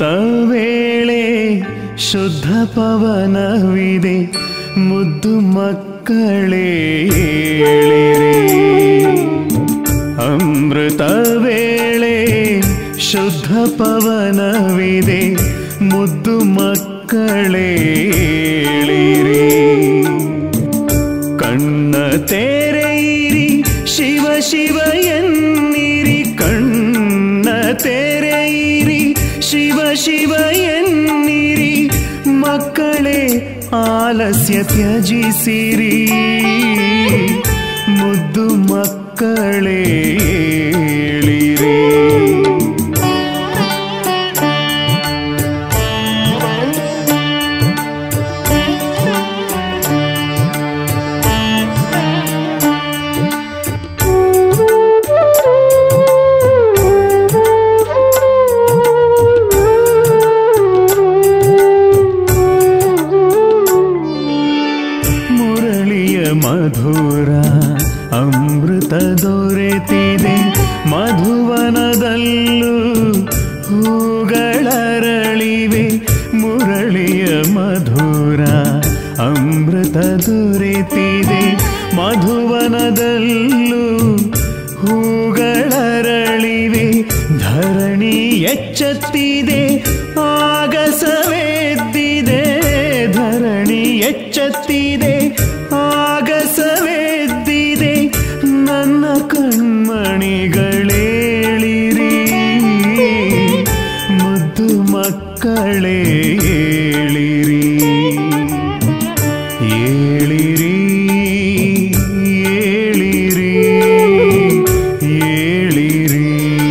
ಅಮೃತ ವೇಳೆ ಶುದ್ಧ ಪವನವಿದೆ ಮುದ್ದು ಮಕ್ಕಳೇ ಏಳಿರಿ ಅಮೃತ ವೇಳೆ ಶುದ್ಧ ಪವನವಿದೆ ಮುದ್ದು ಮಕ್ಕಳೇ ಏಳಿರಿ ಕಣ್ಣ ತೆರೆಯಿರಿ ಶಿವ ಶಿವ ಎನ್ನಿರಿ ಕಣ್ಣ ತೆರೆಯಿರಿ ಶಿವ ಶಿವ ಎನ್ನಿರಿ ಮಕ್ಕಳೇ ಆಲಸ್ಯ ತ್ಯಜಿಸಿರಿ ಮುದ್ದು ಮಕ್ಕಳೇ ಏಳಿರಿ ಮುರಳಿಯ ಮಧುರ ಅಮೃತ ದೊರೆತಿದೆ ಮಧುವನದಲ್ಲೂ ಹೂಗಳರಳಿವೆ ಮುರಳಿಯ ಮಧುರ ಅಮೃತ ದೊರೆತಿದೆ ಮಧುವನದಲ್ಲೂ ಹೂಗಳರಳಿವೆ ಧರಣಿ ಎಚ್ಚತ್ತಿದೆ ಆಗಸವೆದ್ದಿದೆ ಧರಣಿ ಎಚ್ಚತ್ತಿದೆ ಆಗಸವೆದ್ದಿದೆ ನನ್ನ ಕಣ್ಮಣಿಗಳೇಳಿರಿ ಮುದ್ದು ಮಕ್ಕಳೇ ಏಳಿರಿ ಏಳಿರಿ ಏಳಿರಿ ಏಳಿರಿ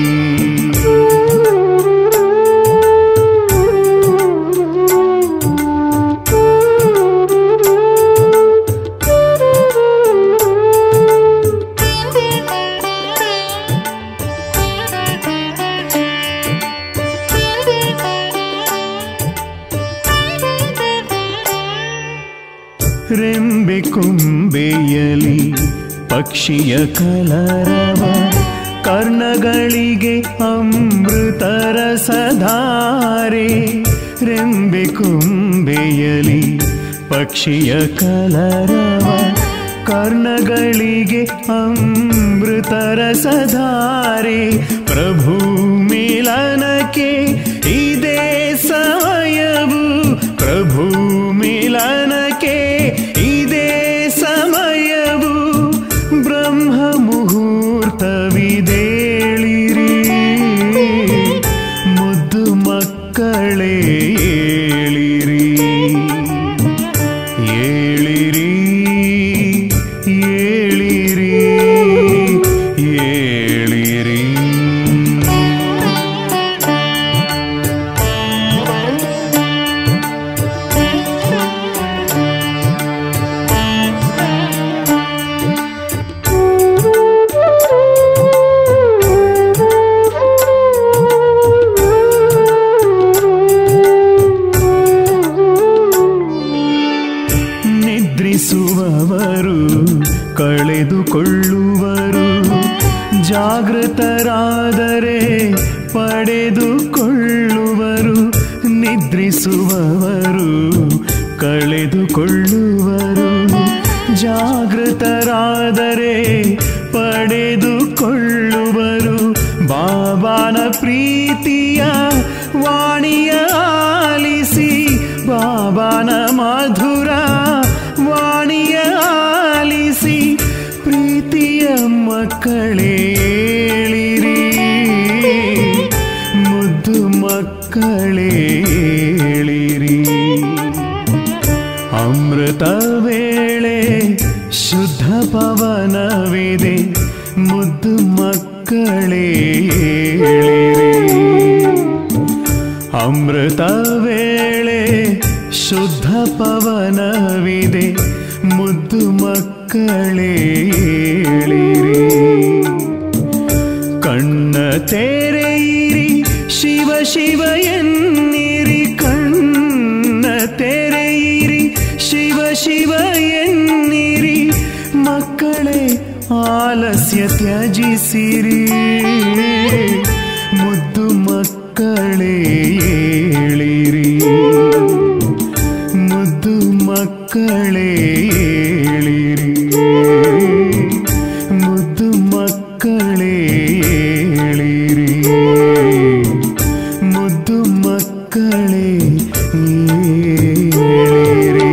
ರೆಂಬೆ ಕೊಂಬೆಯಲಿ ಪಕ್ಷಿಯ ಕಲರವ ಕರ್ಣಗಳಿಗೆ ಅಮೃತರ ಸಧಾರೆ ರೆಂಬೆ ಕೊಂಬೆಯಲಿ ಪಕ್ಷಿಯ ಕಲರವ ಕರ್ಣಗಳಿಗೆ ಅಮೃತರ ಸಧಾರೆ ಪ್ರಭು ಮಿಲನಕ್ಕೆ ಇದೇ ಸಮಯವು ಪ್ರಭು ಮಿಲನಕ್ಕೆ ಇದೇ ಸಮಯವು ಬ್ರಹ್ಮ ಮುಹೂರ್ತವಿದೇಳಿರಿ ಮುದ್ದು ಮಕ್ಕಳೇ ಏಳಿರಿ ಏಳಿರಿ ಏಳಿರಿ ಏಳಿರಿ ನಿದ್ರಿಸುವವರು ಕಳೆದುಕೊಳ್ಳುವರು ಜಾಗೃತರಾದರೆ ಪಡೆದುಕೊಳ್ಳುವರು ನಿದ್ರಿಸುವವರು ಕಳೆದುಕೊಳ್ಳುವರು ಜಾಗೃತರಾದರೆ ಪಡೆದುಕೊಳ್ಳುವರು ಬಾಬಾನ ಪ್ರೀತಿಯ ವಾಣಿಯ ಆಲಿಸಿ ಬಾಬಾನ ಮಧುರ ವಾಣಿಯ ಆಲಿಸಿ ಪ್ರೀತಿಯ ಮಕ್ಕಳೇಳಿರಿ ಮುದ್ದು ಮಕ್ಕಳೇಳಿರಿ ಅಮೃತ ವೇಳೆ ಶುದ್ಧ ಪವನವಿದೆ ಮುದ್ದು ಮಕ್ಕಳೇಳಿರಿ ಅಮೃತ ವೇಳೆ ಶುದ್ಧ ಪವನವಿದೆ ಮುದ್ದು ಮಕ್ಕಳೇಳಿರಿ ಕಣ್ಣ ತೆರೆಯಿರಿ ಶಿವ ಶಿವ ಎನ್ನಿರಿ ಕಣ್ಣ ತೆರೆಯಿರಿ ಶಿವ ಶಿವ ಎನ್ನಿರಿ ಮಕ್ಕಳೇ ಆಲಸ್ಯ ತ್ಯಜಿಸಿರಿ ಮುದ್ದು ಮಕ್ಕಳೇ ಮುದ್ದು ಮಕ್ಕಳೇ ಏಳಿರಿ ಮುದ್ದು ಮಕ್ಕಳೇ ಏಳಿರಿ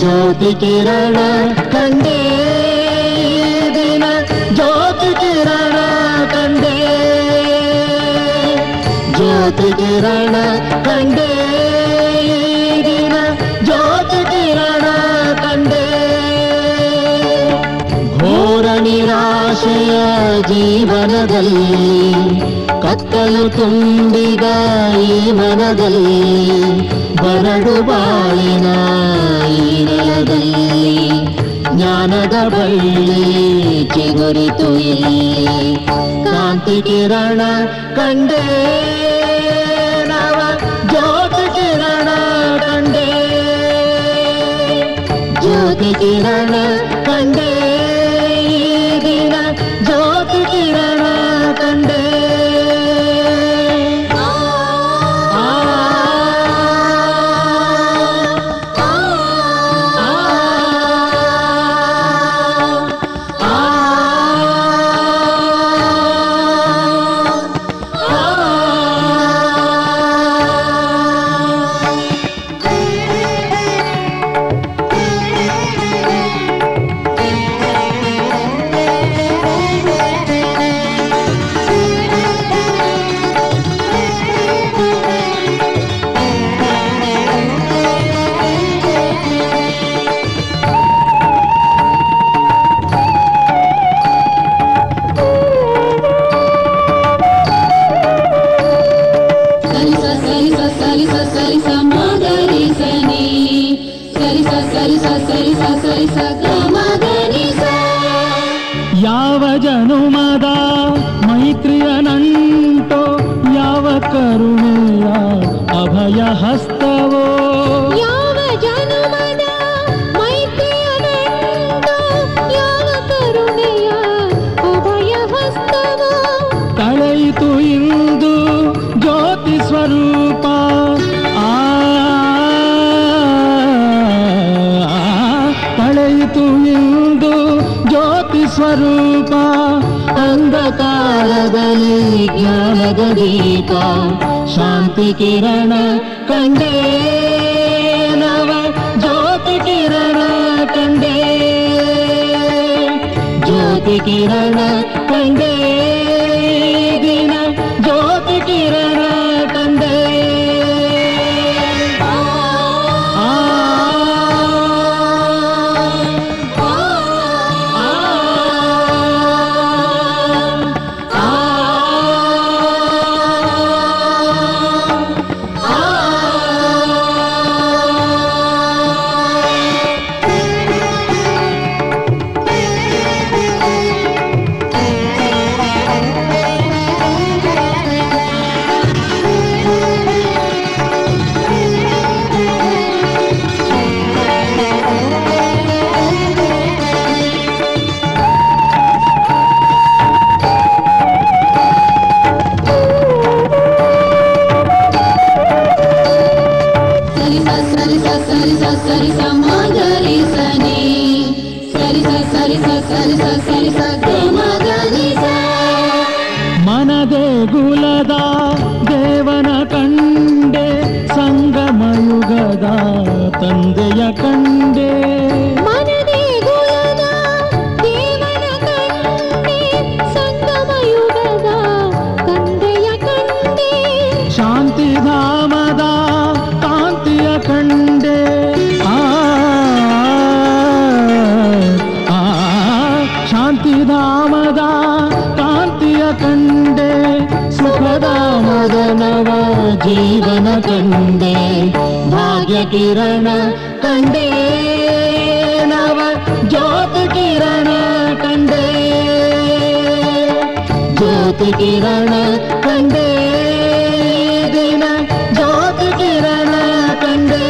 ಜ್ಯೋತಿ ಕಿರಣ ಕಂಡೇ ಈ ದಿನ ಜ್ಯೋತಿ ಕಿರಣ ಕಂಡೇ ಜ್ಯೋತಿ ಕಿರಣ ಕಂಡೇ ಈ ದಿನ ಜ್ಯೋತಿ ಕಿರಣ ಕಂಡೇ ಘೋರ ನಿರಾಶೆಯ ಜೀವನದಲ್ಲಿ ಕತ್ತಲು ತುಂಬಿದ ಈ ಮನದಲ್ಲಿ ಬರಡು ಬಾಳಿನ ಈ ನೆಲದಲ್ಲಿ ಜ್ಞಾನದ ಬಳ್ಳಿ ಚಿಗುರಿತು ಇಲ್ಲಿ ಕಾಂತಿ ಕಿರಣ ಕಂಡೇ ನವ ಜ್ಯೋತಿ ಕಿರಣ ಕಂಡೇ ಜ್ಯೋತಿ ಕಿರಣ ಕಂಡೇ ಈ ದಿನ ಜ್ಯೋತಿ ಕಿರಣ ಕಂಡೇ ಆ, ಆ, ಆ, ಆ. ಸರಿಸ ಸರಿಸ ಸರಿಸ ಸರಿಸ ಮಗರಿಸನಿ ಸರಿಸ ಸರಿಸ ಸರಿಸ ಸರಿಸ ಗಮಗನಿಸ ಯಾವ ಜನುಮದ ಮೈತ್ರಿಯ ನಂಟೋ ಯಾವ ಕರುಣೆಯ ಅಭಯ ಹಸ್ತವೋ ಯಾವ ಜನುಮದ ಮೈತ್ರಿಯ ನಂಟೋ ಯಾವ ಕರುಣೆಯ ಅಭಯ ಹಸ್ತವೋ ಕಳೆಯಿತು ಇಂದು ಜ್ಯೋತಿ ಸ್ವರೂಪ ಆ ಕಳೆಯಿತು ಇಂದು ಜ್ಯೋತಿ ಸ್ವರೂಪ ಅಂಧಕಾರದಲ್ಲಿ ಜ್ಞಾನದ ದೀಪ ಶಾಂತಿ ಕಿರಣ ಕಂಡೇ ನವ ಜ್ಯೋತಿ ಕಿರಣ ಕಂಡೇ ಜ್ಯೋತಿ ಕಿರಣ ಕಂಡೇ ಈ ದಿನ ಜ್ಯೋತಿ ಕಿರಣ ಕಂಡೇ ಆ, ಆ, ಸರಿಸ ಸರಿಸ ಸರಿಸ ಸರಿಸ ಮಗರಿಸನಿ ಸರಿಸ ಸರಿಸ ಸರಿಸ ಸರಿಸ ಗಮಗನಿಸ ಮನದೇ ಗುಲದ ದೇವನ ಕಂಡೆ ಸಂಗಮಯುಗದ ತಂದೆಯ ಕಂಡೆ ಮನದೇ ಗುಲದ ದೇವನ ಕಂಡೆ ಸಂಗಮ ಯುಗದ ತಂದೆಯ ಕಂಡೆ ಶಾಂತಿಧಾಮದ ಕಾಂತಿಯ ಕಂಡೆ ಆ ಆ, ಶಾಂತಿಧಾಮದ ಕಾಂತಿಯ ಕಂಡೆ ಸುಖದ ಮದನವ ಜೀವನ ಕಂಡೆ ಭಾಗ್ಯ ಕಿರಣ ಕಂಡೆ ನವ ಜ್ಯೋತಿ ಕಿರಣ ಕಂಡೆ ಜ್ಯೋತಿ ಕಿರಣ ಕಂಡೇ ಈ ದಿನ ಜ್ಯೋತಿ ಕಿರಣ ಕಂಡೇ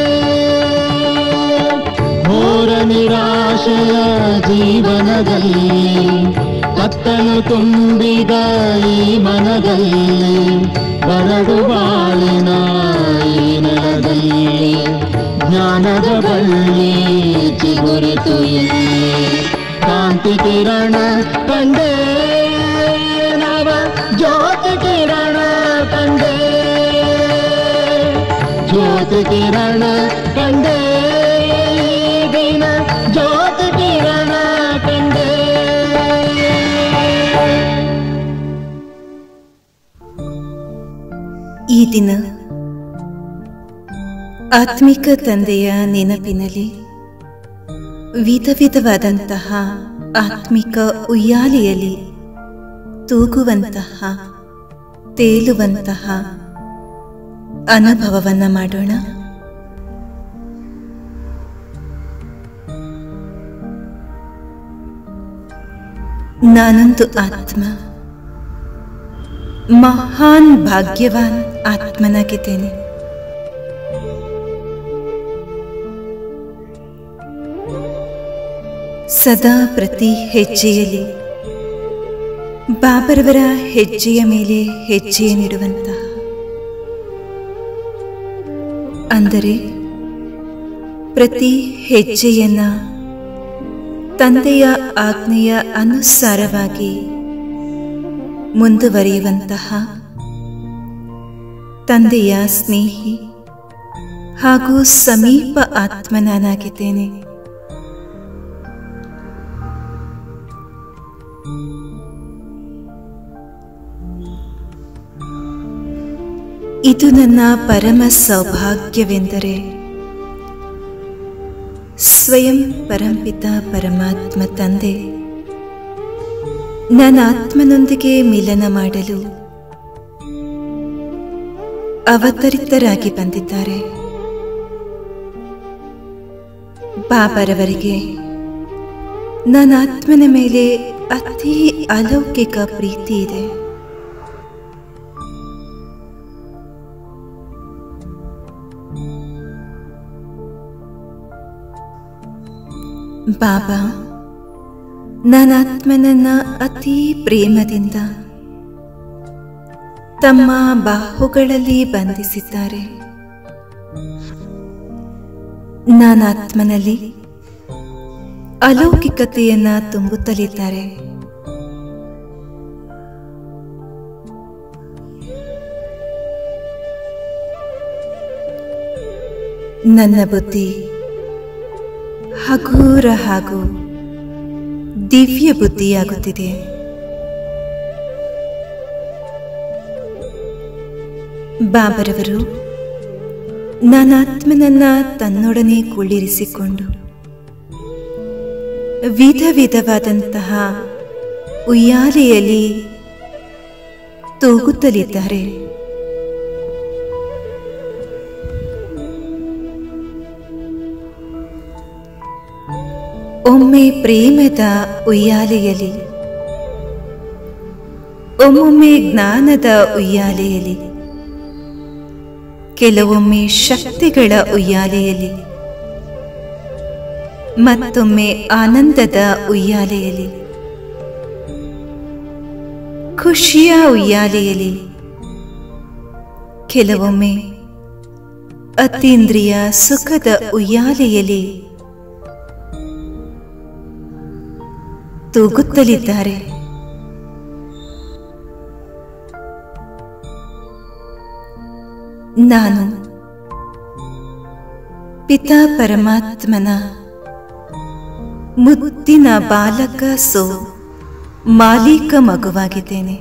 ಘೋರ ನಿರಾಶೆಯ ಜೀವನದಲ್ಲಿ ಕತ್ತಲು ತುಂಬಿದ ಈ ಮನದಲ್ಲಿ ಬರಡು ಬಾಳಿನ ಈ ನೆಲದಲ್ಲಿ ಜ್ಞಾನದ ಬಳ್ಳಿ ಚಿಗುರಿತು ಇಲ್ಲಿ ಕಾಂತಿ ಕಿರಣ ಕಂಡೇ ನವ ಜ್ಯೋತಿ ಕಿರಣ ಕಂಡೇ ಜ್ಯೋತಿ ಕಿರಣ ಕಂಡೇ ಈ ದಿನ ದಿನ ಆತ್ಮಿಕ ತಂದೆಯ ನೆನಪಿನಲ್ಲಿ ವಿಧ ವಿಧವಾದಂತಹ ಆತ್ಮಿಕ ಉಯ್ಯಾಲೆಯಲ್ಲಿ ತೂಗುವಂತಹ ತೇಲುವಂತಹ ಅನುಭವವನ್ನ ಮಾಡೋಣ ನಾನೊಂದು ಆತ್ಮ ಮಹಾನ್ ಭಾಗ್ಯವಾನ್ ಆತ್ಮನಾಗಿದ್ದೇನೆ ಸದಾ ಪ್ರತಿ ಹೆಜ್ಜೆಯಲ್ಲಿ ಬಾಬರವರ ಹೆಜ್ಜೆಯ ಮೇಲೆ ಹೆಜ್ಜೆಯನ್ನಿಡುವಂತಹ ಅಂದರೆ ಪ್ರತಿ ಹೆಜ್ಜೆಯನ್ನ ತಂದೆಯ ಆಜ್ಞೆಯ ಅನುಸಾರವಾಗಿ ಮುಂದುವರಿಯುವಂತಹ ತಂದೆಯ ಸ್ನೇಹಿ ಹಾಗೂ ಸಮೀಪ ಆತ್ಮ ನಾನಾಗಿದ್ದೇನೆ ಇದು ನನ್ನ ಪರಮ ಸೌಭಾಗ್ಯವೆಂದರೆ ಸ್ವಯಂ ಪರಂಪಿತ ಪರಮಾತ್ಮ ತಂದೆ ನನ್ನ ಆತ್ಮನೊಂದಿಗೆ ಮಿಲನ ಮಾಡಲು ಅವತರಿತರಾಗಿ ಬಂದಿದ್ದಾರೆ ಬಾಬರವರಿಗೆ ನನ್ನ ಆತ್ಮನ ಮೇಲೆ ಅತಿ ಅಲೌಕಿಕ ಪ್ರೀತಿ ಇದೆ ಬಾಬಾ ನನ್ನ ಆತ್ಮನನ್ನ ಅತಿ ಪ್ರೇಮದಿಂದ ತಮ್ಮ ಬಾಹುಗಳಲ್ಲಿ ಬಂಧಿಸಿದ್ದಾರೆ ನನ್ನ ಆತ್ಮನಲ್ಲಿ ಅಲೌಕಿಕತೆಯನ್ನ ತುಂಬುತ್ತಲಿದ್ದಾರೆ ನನ್ನ ಬುದ್ಧಿ ಹಗೂರ ಹಾಗೂ ದಿವ್ಯ ಬುದ್ಧಿಯಾಗುತ್ತಿದೆ ಬಾಬರವರು ನನ್ನ ಆತ್ಮನನ್ನ ತನ್ನೊಡನೆ ಕುಳ್ಳಿರಿಸಿಕೊಂಡು ವಿಧ ವಿಧವಾದಂತಹ ಉಯ್ಯಾಲೆಯಲ್ಲಿ ತೂಗುತ್ತಲಿದ್ದಾರೆ ಒಮ್ಮೆ ಪ್ರೇಮದ ಉಯ್ಯಾಲೆಯಲ್ಲಿ ಒಮ್ಮೊಮ್ಮೆ ಜ್ಞಾನದ ಉಯ್ಯಾಲೆಯಲ್ಲಿ ಕೆಲವೊಮ್ಮೆ ಶಕ್ತಿಗಳ ಉಯ್ಯಾಲೆಯಲ್ಲಿ ಮತ್ತೊಮ್ಮೆ ಆನಂದದ ಉಯ್ಯಾಲೆಯಲ್ಲಿ ಖುಷಿಯ ಉಯ್ಯಾಲೆಯಲ್ಲಿ ಕೆಲವೊಮ್ಮೆ ಅತೀಂದ್ರಿಯ ಸುಖದ ಉಯ್ಯಾಲೆಯಲ್ಲಿ ತೂಗುತ್ತಲಿದ್ದಾರೆ ನಾನು ಪಿತಾ ಪರಮಾತ್ಮನ ಮುದ್ದಿನ ಬಾಲಕ ಸೋ ಮಾಲೀಕ ಮಗುವಾಗಿದ್ದೇನೆ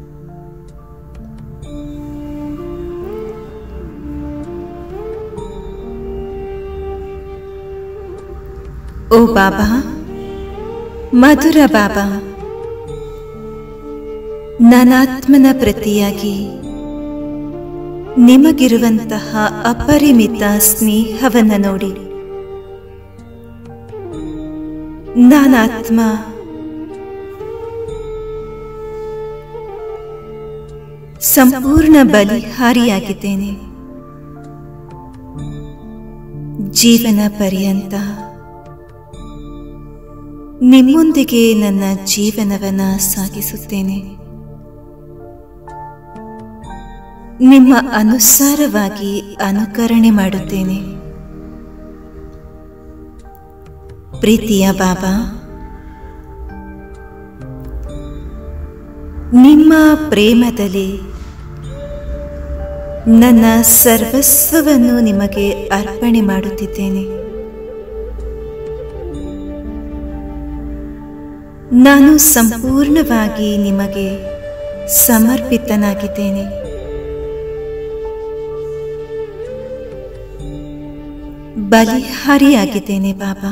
ಓ ಬಾಬಾ ಮಧುರ ಬಾಬಾ ನನಾತ್ಮನ ಪ್ರತಿಯಾಗಿ ನಿಮಗಿರುವಂತಹ ಅಪರಿಮಿತ ಸ್ನೇಹವನ್ನು ನೋಡಿ ನಾನಾತ್ಮ ಸಂಪೂರ್ಣ ಬಲಿಹಾರಿಯಾಗಿದ್ದೇನೆ ಜೀವನ ಪರ್ಯಂತ ನಿಮ್ಮೊಂದಿಗೆ ನನ್ನ ಜೀವನವನ್ನ ಸಾಗಿಸುತ್ತೇನೆ ನಿಮ್ಮ ಅನುಸಾರವಾಗಿ ಅನುಕರಣೆ ಮಾಡುತ್ತೇನೆ ಪ್ರೀತಿಯ ಬಾಬಾ ನಿಮ್ಮ ಪ್ರೇಮದಲ್ಲಿ ನನ್ನ ಸರ್ವಸ್ವವನ್ನು ನಿಮಗೆ ಅರ್ಪಣೆ ಮಾಡುತ್ತಿದ್ದೇನೆ ನಾನು ಸಂಪೂರ್ಣವಾಗಿ ನಿಮಗೆ ಸಮರ್ಪಿತನಾಗಿದ್ದೇನೆ ಬಲಿಹಾರಿಯಾಗಿದ್ದೇನೆ ಬಾಬಾ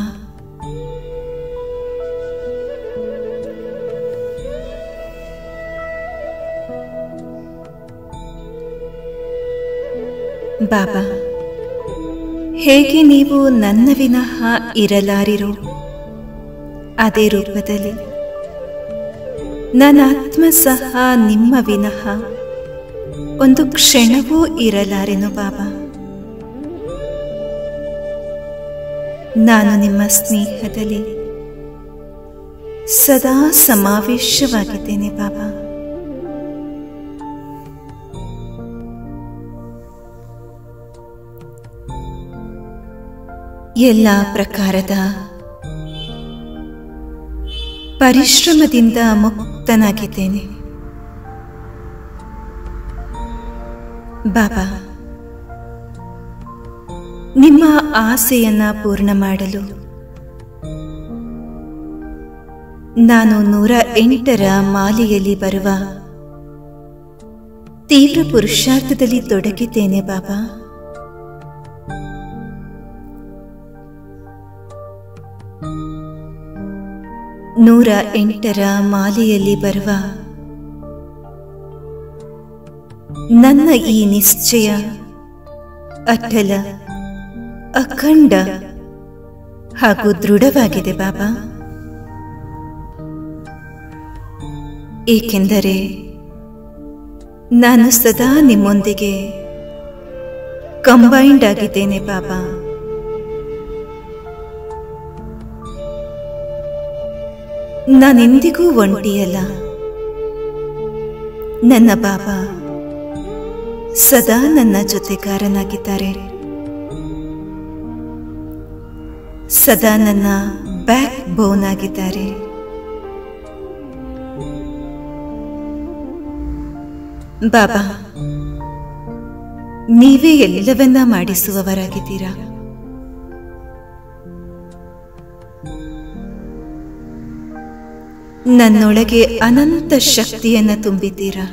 ಬಾಬಾ ಹೇಗೆ ನೀವು ನನ್ನ ವಿನಃ ಇರಲಾರಿರೋ ಅದೇ ರೂಪದಲ್ಲಿ ನನ್ನ ಆತ್ಮ ಸಹ ನಿಮ್ಮ ವಿನಃ ಒಂದು ಕ್ಷಣವೂ ಇರಲಾರೆನು ಬಾಬಾ ನಾನು ನಿಮ್ಮ ಸ್ನೇಹದಲ್ಲಿ ಸದಾ ಸಮಾವೇಶವಾಗಿದ್ದೇನೆ ಬಾಬಾ ಎಲ್ಲ ಪ್ರಕಾರದ ಪರಿಶ್ರಮದಿಂದ ಮುಕ್ತನಾಗಿದ್ದೇನೆ ಬಾಬಾ ನಿಮ್ಮ ಆಸೆಯನ್ನ ಪೂರ್ಣ ಮಾಡಲು ನಾನು ನೂರ ಎಂಟರ ಮಾಲೆಯಲ್ಲಿ ಬರುವ ತೀವ್ರ ಪುರುಷಾರ್ಥದಲ್ಲಿ ತೊಡಗಿದ್ದೇನೆ ಬಾಬಾ ನೂರ ಎಂಟರ ಮಾಲೆಯಲ್ಲಿ ಬರುವ ನನ್ನ ಈ ನಿಶ್ಚಯ ಅಟಲ ಅಖಂಡ ಹಾಗೂ ದೃಢವಾಗಿದೆ ಬಾಬಾ ಏಕೆಂದರೆ ನಾನು ಸದಾ ನಿಮ್ಮೊಂದಿಗೆ ಕಂಬೈಂಡ್ ಆಗಿದ್ದೇನೆ ಬಾಬಾ ನಾನೆಂದಿಗೂ ಒಂಟಿಯಲ್ಲ ನನ್ನ ಬಾಬಾ ಸದಾ ನನ್ನ ಜೊತೆಗಾರನಾಗಿದ್ದಾರೆ ಸದಾ ನನ್ನ ಬ್ಯಾಕ್ ಬೋನ್ ಆಗಿದ್ದಾರೆ ಬಾಬಾ ನೀವೇ ಎಲ್ಲವನ್ನ ಮಾಡಿಸುವವರಾಗಿದ್ದೀರಾ ನನ್ನೊಳಗೆ ಅನಂತ ಶಕ್ತಿಯನ್ನ ತುಂಬಿದ್ದೀರಾ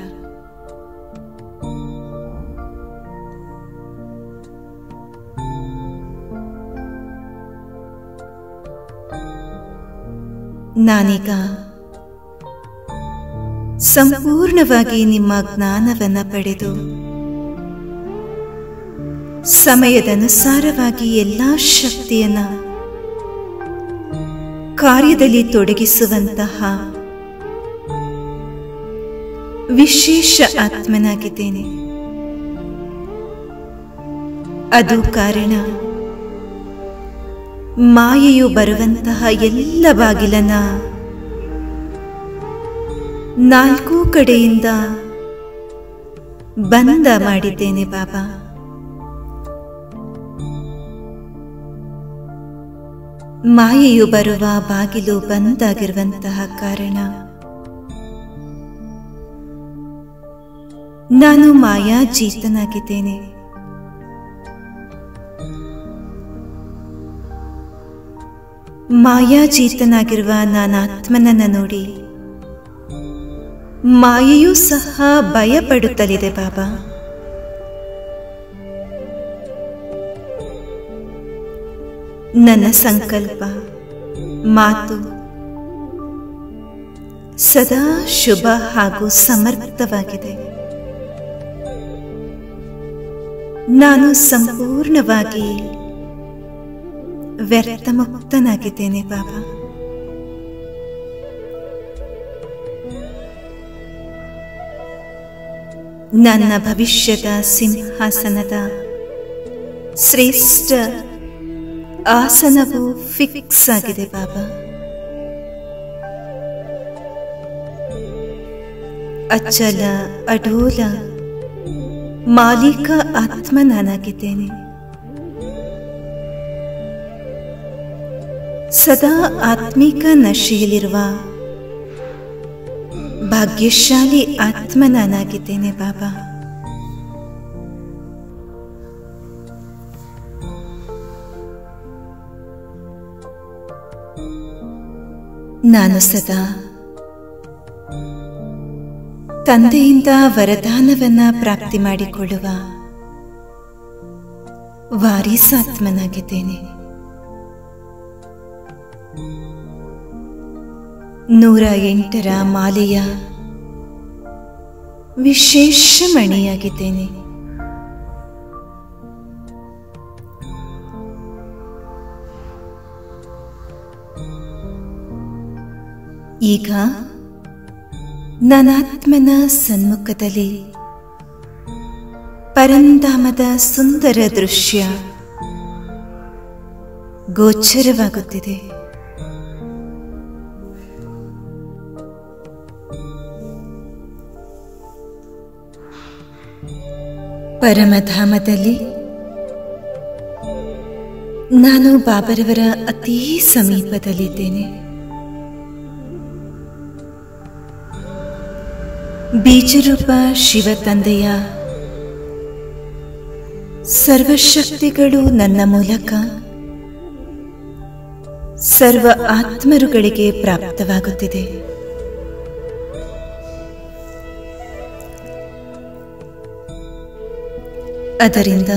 ನಾನೀಗ ಸಂಪೂರ್ಣವಾಗಿ ನಿಮ್ಮ ಜ್ಞಾನವನ್ನ ಪಡೆದು ಸಮಯದನುಸಾರವಾಗಿ ಎಲ್ಲಾ ಶಕ್ತಿಯನ್ನ ಕಾರ್ಯದಲ್ಲಿ ತೊಡಗಿಸುವಂತಹ ವಿಶೇಷ ಆತ್ಮನಾಗಿದ್ದೇನೆ ಅದು ಕಾರಣ ಮಾಯೆಯು ಬರುವಂತಹ ಎಲ್ಲ ಬಾಗಿಲನ್ನ ನಾಲ್ಕು ಕಡೆಯಿಂದ ಬಂದ ಮಾಡಿದ್ದೇನೆ ಬಾಬಾ ಮಾಯೆಯು ಬರುವ ಬಾಗಿಲು ಬಂದಾಗಿರುವಂತಹ ಕಾರಣ ನಾನು ಮಾಯಾಜೀತನಾಗಿದ್ದೇನೆ ಮಾಯಾಜೀತನಾಗಿರುವ ನಾನು ಆತ್ಮನನ್ನ ನೋಡಿ ಮಾಯೆಯೂ ಸಹ ಭಯ ಪಡುತ್ತಲಿದೆ ಬಾಬಾ ನನ್ನ ಸಂಕಲ್ಪ ಮಾತು ಸದಾ ಶುಭ ಹಾಗೂ ಸಮರ್ಥವಾಗಿದೆ ನಾನು ಸಂಪೂರ್ಣವಾಗಿ ವ್ಯರ್ಥ ಮುಕ್ತನಾಗಿದ್ದೇನೆ ಬಾಬಾ ನನ್ನ ಭವಿಷ್ಯದ ಸಿಂಹಾಸನದ ಶ್ರೇಷ್ಠ ಆಸನವು ಫಿಕ್ಸ್ ಆಗಿದೆ ಬಾಬಾ ಅಚಲ ಅಡೋಲ ಮಾಲೀಕ ಆತ್ಮ ನಾನಾಗಿದ್ದೇನೆ ಸದಾ ಆತ್ಮಿಕ ನಶೆಯಲ್ಲಿರುವ ಭಾಗ್ಯಶಾಲಿ ಆತ್ಮ ನಾನಾಗಿದ್ದೇನೆ ಬಾಬಾ ನಾನು ಸದಾ ತಂದೆಯಿಂದ ವರದಾನವನ್ನ ಪ್ರಾಪ್ತಿ ಮಾಡಿಕೊಳ್ಳುವ ವಾರಿಸಾತ್ಮನಾಗಿದ್ದೇನೆ ನೂರ ಎಂಟರ ಮಾಲೆಯ ವಿಶೇಷ ಮಣಿಯಾಗಿದ್ದೇನೆ ಈಗ ನನಾತ್ಮನ ಸನ್ಮುಖದಲ್ಲಿ ಪರಂಧಾಮದ ಸುಂದರ ದೃಶ್ಯ ಗೋಚರವಾಗುತ್ತಿದೆ ಪರಮಧಾಮದಲ್ಲಿ ನಾನು ಬಾಬರವರ ಅತೀ ಸಮೀಪದಲ್ಲಿದ್ದೇನೆ ಬೀಜರೂಪ ಶಿವ ತಂದೆಯ ಸರ್ವಶಕ್ತಿಗಳು ನನ್ನ ಮೂಲಕ ಸರ್ವ ಆತ್ಮರುಗಳಿಗೆ ಪ್ರಾಪ್ತವಾಗುತ್ತಿದೆ ಅದರಿಂದ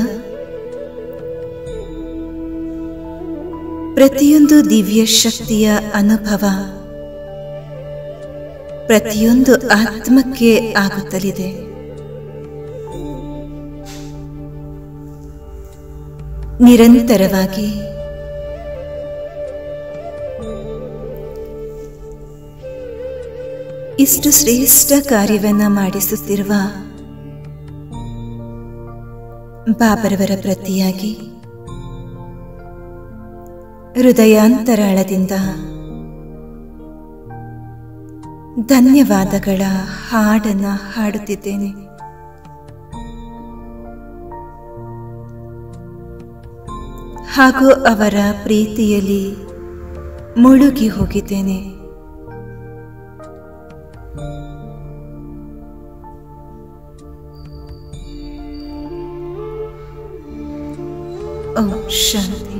ಪ್ರತಿಯೊಂದು ದಿವ್ಯ ಶಕ್ತಿಯ ಅನುಭವ ಪ್ರತಿಯೊಂದು ಆತ್ಮಕ್ಕೆ ಆಗುತ್ತಲಿದೆ ನಿರಂತರವಾಗಿ ಇಷ್ಟು ಶ್ರೇಷ್ಠ ಕಾರ್ಯವನ್ನ ಮಾಡಿಸುತ್ತಿರುವ ಬಾಬರವರ ಪ್ರತಿಯಾಗಿ ಹೃದಯಾಂತರಾಳದಿಂದ ಧನ್ಯವಾದಗಳ ಹಾಡನ್ನ ಹಾಡುತ್ತಿದ್ದೇನೆ ಹಾಗೂ ಅವರ ಪ್ರೀತಿಯಲ್ಲಿ ಮುಳುಗಿ ಹೋಗಿದ್ದೇನೆ ಓಂ ಶಾಂತಿ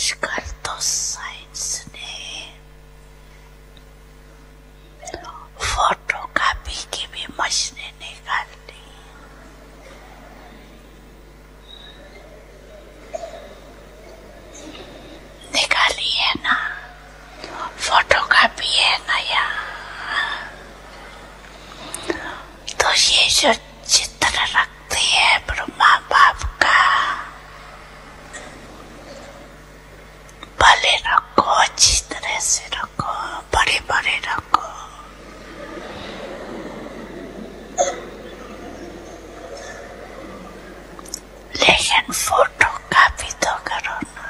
आजकल तो साइंस ने फोटो कॉपी की भी मशीनें निकाल ली निकाली है ना फोटो कॉपी है नया तो ये जो चित्र रखती है ब्रह्मा बाप का भले रखो अच्छी तरह से रखो बड़े बड़े रखो लेकिन फोटो कॉपी तो करो ना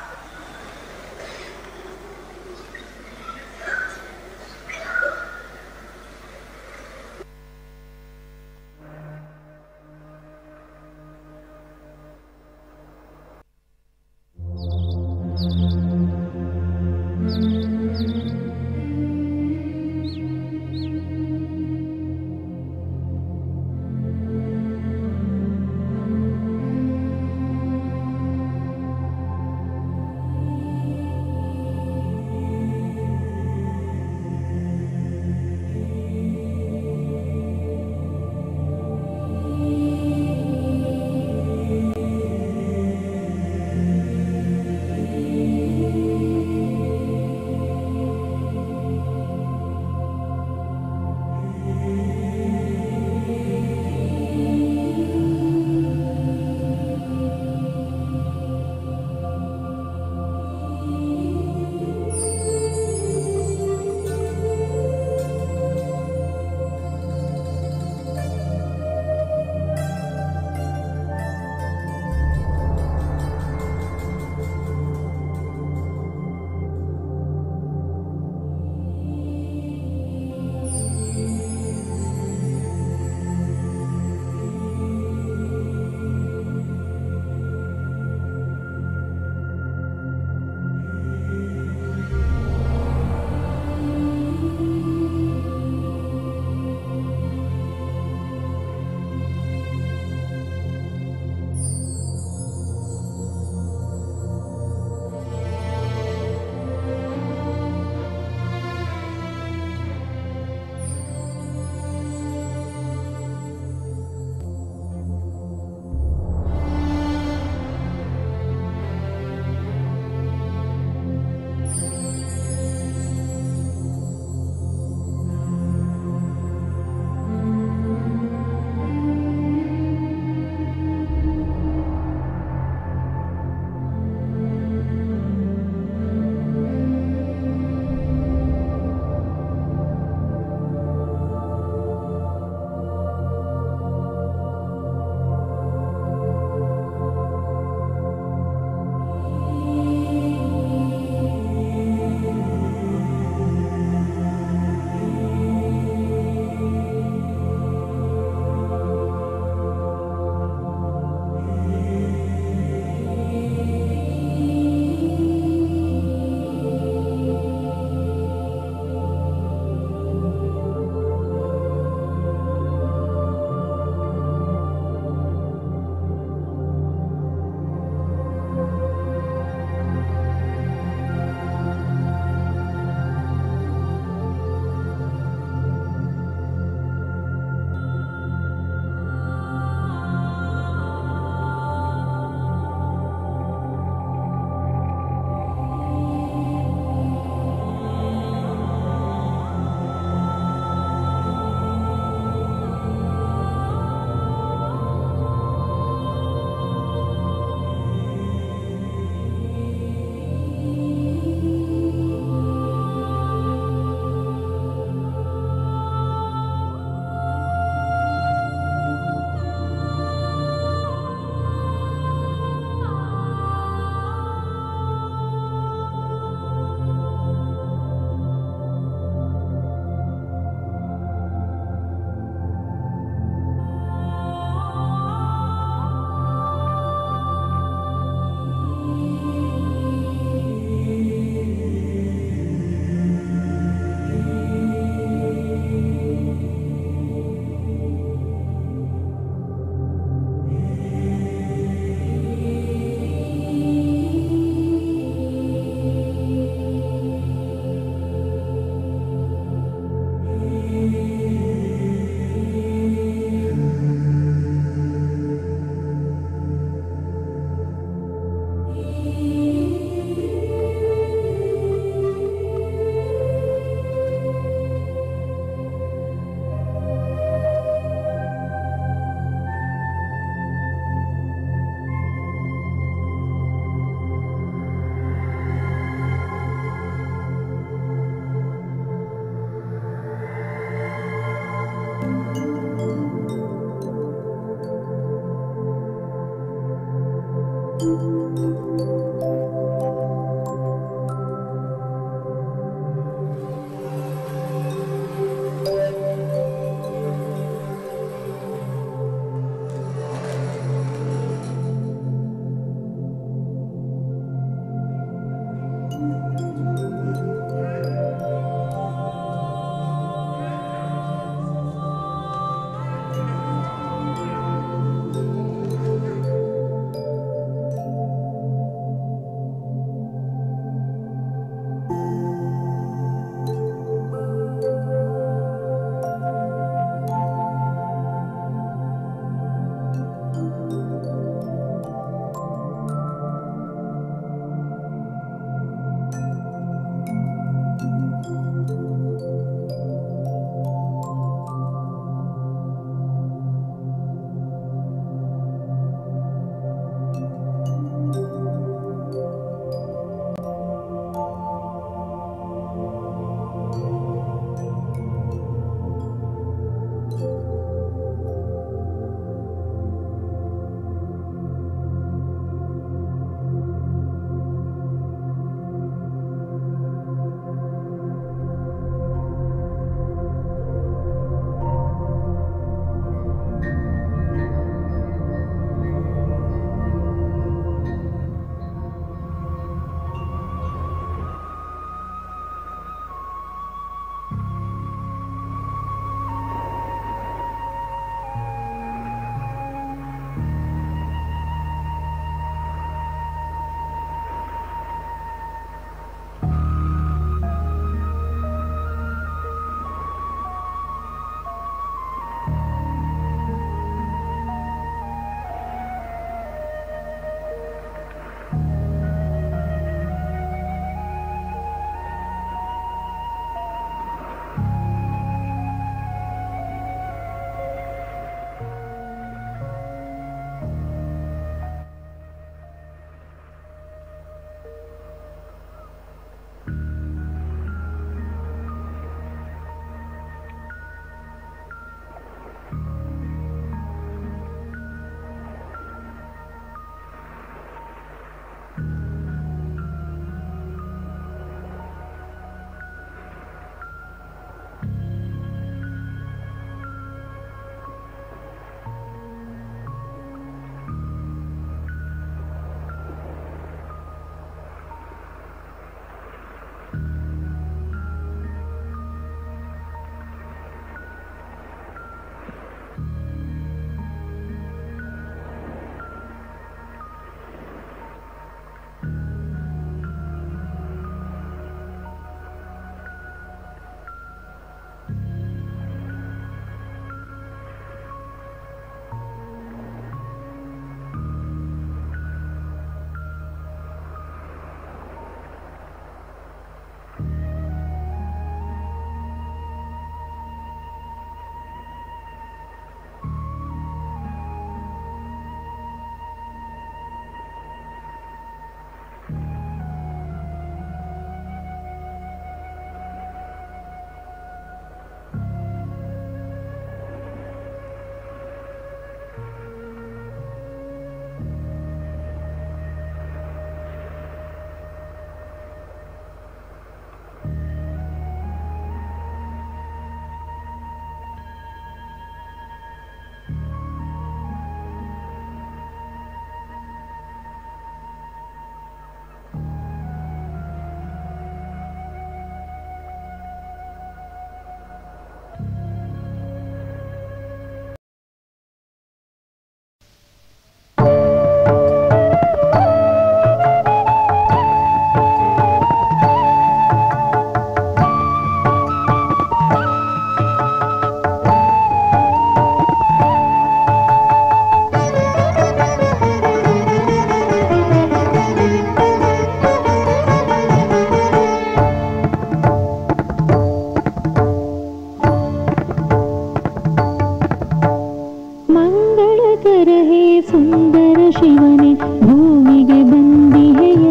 ಶಿವನೇ ಭೂಮಿಗೆ ಬಂದಿಹೆಯ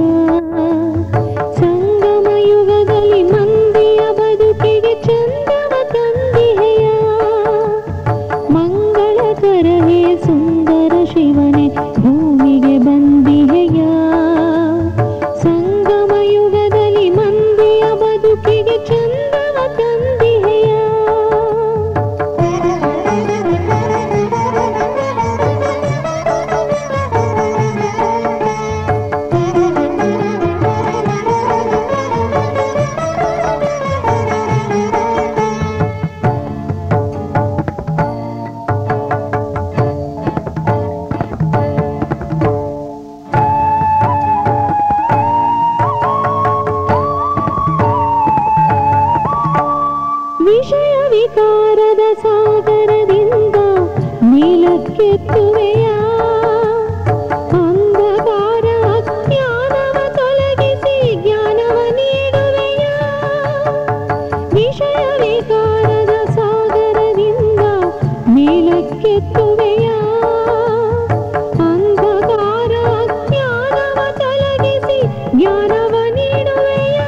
ಸಂಗಮ ಯುಗದಲ್ಲಿ ಮಂದಿಯ ಬದುಕಿಗೆ ಚಂದವ ತಂದಿಹೆಯ ಮಂಗಳಕರ ಹೇ ಸುಂದರ ಶಿವನೇ ಭೂಮಿಗೆ ಬಂದಿಹೆಯ ಕೆತ್ತುವೆಯ ಅಂಧಕಾರ ಅಜ್ಞಾನವ ತೊಲಗಿಸಿ ಜ್ಞಾನವ ನೀಡುವೆಯ ವಿಷಯ ವಿಕಾರದ ಸಾಗರದಿಂದ ಮೇಲಕ್ಕೆತ್ತುವೆಯ ಅಂಧಕಾರ ಅಜ್ಞಾನವ ತೊಲಗಿಸಿ ಜ್ಞಾನವ ನೀಡುವೆಯ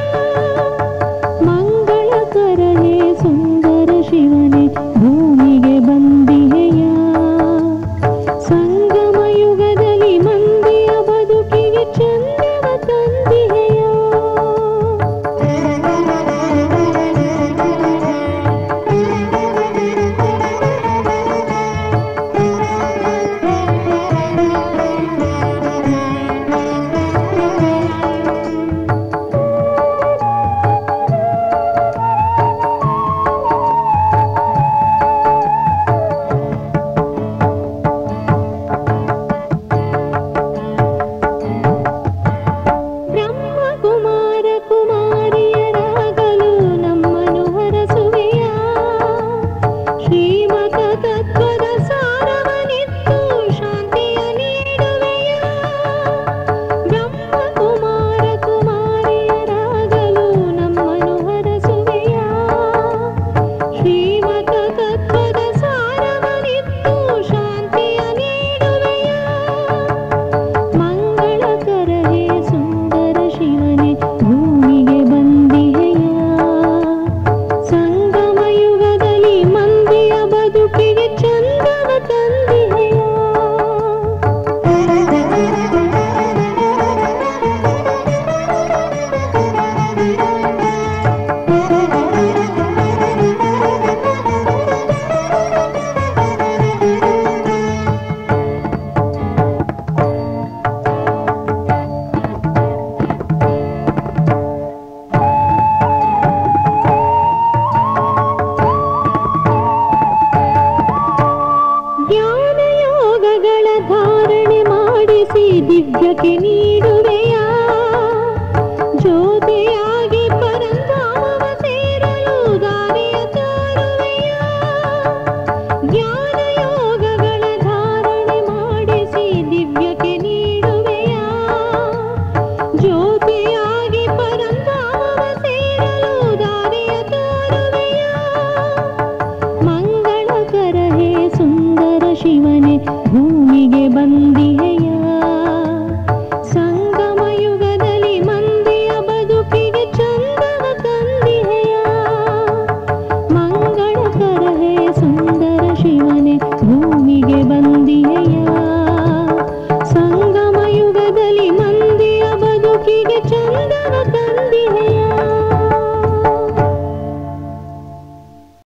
ಮಂಗಳಕರನೇ ಸುಂದರ ಶಿವನೇ ಭೂಮಿಗೆ ಬಂದಿಹೆಯ ಸಂಗಮ ಯುಗದಲ್ಲಿ ಮಂದಿಯ ಬದುಕಿಗೆ ಚಂದವ ತಂದಿಹೆಯ ಬ್ರಹ್ಮ ಕುಮಾರ ಕುಮಾರಿಯರಾಗಲು ನಮ್ಮನು ಹರಸುವೆಯ ಶ್ರೀಮತ ತತ್ವದ ಸಾರವನಿತ್ತು ಶಾಂತಿಯ ನೀಡುವೆಯ ಬ್ರಹ್ಮ ಕುಮಾರ ಕುಮಾರಿಯರಾಗಲು ನಮ್ಮನು ಹರಸುವೆಯ ಶ್ರೀಮತ ತತ್ವದ ಸಾರವನಿತ್ತು ಶಾಂತಿಯ ನೀಡುವೆಯ ಮಂಗಳಕರ ಹೇ ಸುಂದರ ಶಿವನೇ ಭೂಮಿಗೆ ಬಂದಿಹೆಯ ಸಂಗಮ ಯುಗದಲ್ಲಿ ಮಂದಿಯ ಬದುಕಿಗೆ ಚಂದವ ತಂದಿಹೆಯ ಜ್ಞಾನ ಯೋಗಗಳ ಧಾರಣೆ ಮಾಡಿಸಿ ದಿವ್ಯಕ್ಕೆ ನೀಡುವೆಯ ಜ್ಯೋತಿಯಾಗಿ ಪರಂಧಾಮವ ಸೇರಲು ದಾರಿಯ ತೋರುವೆಯ ಜ್ಞಾನ ಯೋಗಗಳ ಧಾರಣೆ ಮಾಡಿಸಿ ದಿವ್ಯಕ್ಕೆ ನೀಡುವೆಯ ಜ್ಯೋತಿಯಾಗಿ ಪರಂಧಾಮವ ಸೇರಲು ದಾರಿಯ ತೋರುವೆಯ ಮಂಗಳಕರ ಹೇ ಸುಂದರ ಶಿವನೇ ಭೂಮಿಗೆ ಬಂದಿಹೆಯ ಸಂಗಮ ಯುಗದಲ್ಲಿ ಮಂದಿಯ ಬದುಕಿಗೆ ಚಂದವ ತಂದಿಹೆಯ ಮಂಗಳಕರ ಹೇ ಸುಂದರ ಶಿವನೇ